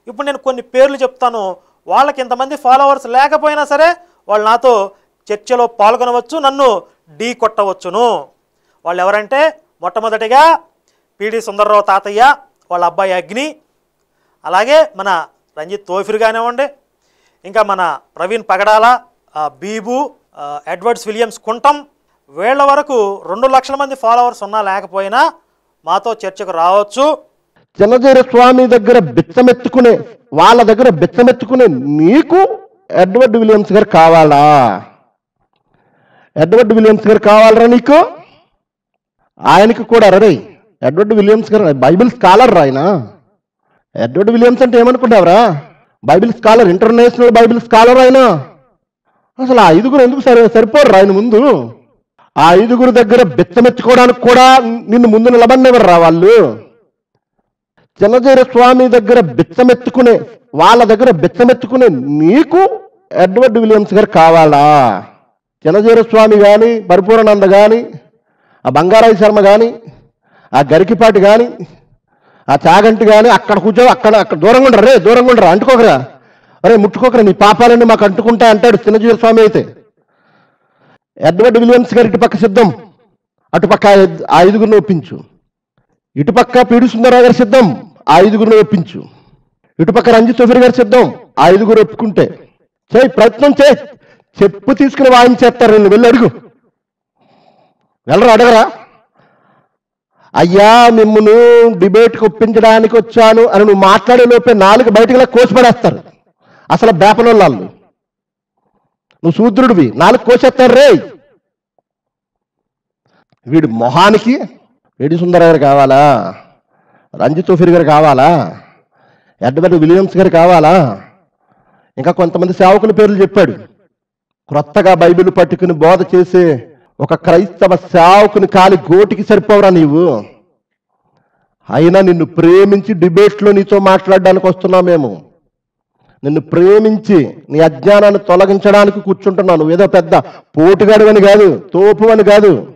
ఇప్పుడు నేను కొన్ని పేర్లు చెప్తాను వాళ్ళకి ఇంతమంది ఫాలోవర్స్ లేకపోయినా సరే వాళ్ళు నాతో చర్చలో పాల్గొనవచ్చు నన్ను ఢీ కొట్టవచ్చును వాళ్ళు ఎవరంటే మొట్టమొదటిగా పిడి సుందర్రావు తాతయ్య వాళ్ళ అబ్బాయి అగ్ని అలాగే మన రంజిత్ తోఫిర్ కానివ్వండి ఇంకా మన ప్రవీణ్ పగడాల ఆ, బీబు ఆ, ఎడ్వర్డ్స్ విలియమ్స్ కుంటం వీళ్ళ వరకు రెండు లక్షల మంది ఫాలోవర్స్ ఉన్నా లేకపోయినా మాతో చర్చకు రావచ్చు చిన్నజీర స్వామి దగ్గర బిచ్చమెత్తుకునే వాళ్ళ దగ్గర బిచ్చమెత్తుకునే నీకు ఎడ్వర్డ్ విలియమ్స్ గారు కావాలా ఎడ్వర్డ్ విలియమ్స్ గారు కావాలరా నీకు ఆయనకి కూడా రరే ఎడ్వర్డ్ విలియమ్స్ గారు బైబిల్ స్కాలర్ ఆయన ఎడ్వర్డ్ విలియమ్స్ అంటే ఏమనుకుంటావురా Bible scholar international Bible scholar ఆయన అసలు ఆ ఐదుగురు ఎందుకు సరి సరిపోరు ఆయన ముందు ఆ ఐదుగురు దగ్గర బిచ్చమెత్తుకోవడానికి కూడా నిన్ను ముందు నిలబడినెవరు రా వాళ్ళు చిన్నజీర స్వామి దగ్గర బిచ్చమెత్తుకునే వాళ్ళ దగ్గర బిచ్చమెత్తుకునే నీకు ఎడ్వర్డ్ విలియమ్స్ గారు కావాలా చిన్నజీర స్వామి కానీ పరిపూర్ణానంద కానీ ఆ బంగారాయి శర్మ కానీ ఆ గరికిపాటి కానీ ఆ చాగంటి కానీ అక్కడ కూర్చో అక్కడ అక్కడ దూరంగా ఉండరు రే దూరంగా ఉండరు అంటుకోకరా అరే ముట్టుకోకరా నీ పాపాలన్నీ మాకు అంటుకుంటా అంటాడు చిన్నజీర స్వామి అయితే ఎడ్వర్డ్ విలియమ్స్ గారు ఇటుపక్క సిద్ధం అటుపక్క ఆ ఐదు- ఆ ఐదుగురిని ఒప్పించు ఇటుపక్క పీడి సుందరరావు గారు సిద్ధం ఆ ఐదుగురిని ఒప్పించు ఇటుపక్క రంజిత్ సోఫిర్ గారు సిద్ధం ఆ ఐదుగురు ఒప్పుకుంటే చేయి ప్రయత్నం చేయి చెప్పు తీసుకుని వాయించేస్తారు నేను వెళ్ళి అడుగు వెళ్ళరా అడగరా అయ్యా మిమ్మల్ని డిబేట్కి ఒప్పించడానికి వచ్చాను అని నువ్వు మాట్లాడే లోపే నాలుగు బయటకు కోసి పడేస్తారు అసలు బేపనోళ్ళు వాళ్ళు నువ్వు శూద్రుడివి నాలుగు కోసేస్తారు రే వీడి మొహానికి వేడి సుందర గారు కావాలా రంజిత్ తోఫిర్ గారు కావాలా ఎడ్వర్డ్ విలియమ్స్ గారు కావాలా ఇంకా కొంతమంది సేవకుల పేర్లు చెప్పాడు క్రొత్తగా బైబిల్ పట్టుకుని బోధ చేసే ఒక క్రైస్తవ సేవకుని కాలి గోటికి సరిపోవరా నీవు అయినా నిన్ను ప్రేమించి డిబేట్లో నీతో మాట్లాడడానికి వస్తున్నాం మేము నిన్ను ప్రేమించి నీ అజ్ఞానాన్ని తొలగించడానికి కూర్చుంటున్నావు నువ్వు ఏదో పెద్ద పోటుగాడు అని కాదు తోపు అని కాదు